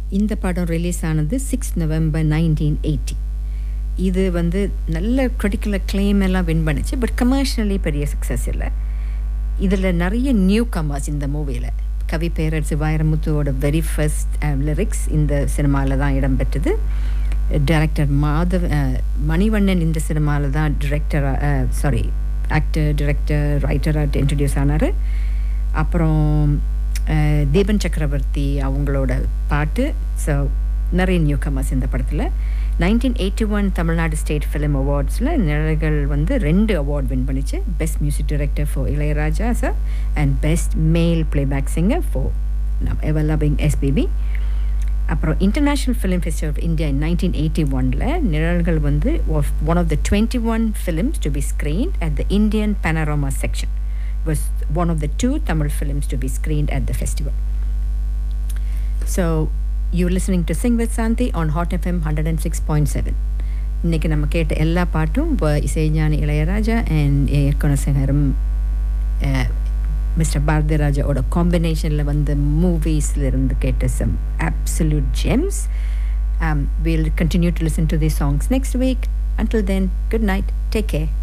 இந்த படம் ரிலீஸ் ஆனது சிக்ஸ் நவம்பர் நைன்டீன் எயிட்டி இது வந்து நல்ல critical acclaim எல்லாம் வின் பண்ணுச்சு பட் கமர்ஷியலி பெரிய சக்ஸஸ் இல்லை இதில் நிறைய நியூ கமர்ஸ் இந்த மூவியில் கவி பேரரசு வைரமுத்துவோட வெரி ஃபர்ஸ்ட் லிரிக்ஸ் இந்த சினிமாவில் தான் இடம்பெற்றது டைரக்டர் மாதவ் அஹ், மணிவண்ணன் இந்த சினிமாவில் தான் டிரெக்டராக சாரி ஆக்டர் டிரெக்டர் ரைட்டராக இன்ட்ரடியூஸ் ஆனார் அப்புறம் அஹ், தீபன் சக்கரவர்த்தி அவங்களோட பாட்டு ஸோ நிறைய நியூ கமர்ஸ் இந்த படத்தில் nineteen eighty one Tamil Nadu state film அவார்ட்ஸில் நிழல்கள் வந்து ரெண்டு அவார்ட் வின் பண்ணிச்சு best music director for Ilaiyaraaja sir and best male playback singer for ever loving SPB அப்புறம் international film festival of India nineteen eighty ஒனில் நிழல்கள் வந்து one of the twenty one films to be screened at the Indian panorama section was one of the two Tamil films to be screened at the festival. So, you're listening to Sing with Santi on Hot FM 106.7. இன்னைக்கு நம்ம கேட்ட எல்லா பாட்டும் வ- இசைஞானி Ilaiyaraaja and இயக்குனசகரும் mister பாரதிராஜாவோட காம்பினேஷனில் வந்த மூவிஸில் இருந்து கேட்ட some absolute gems. Um, we'll continue to listen to these songs next week. Until then, good night. Take care.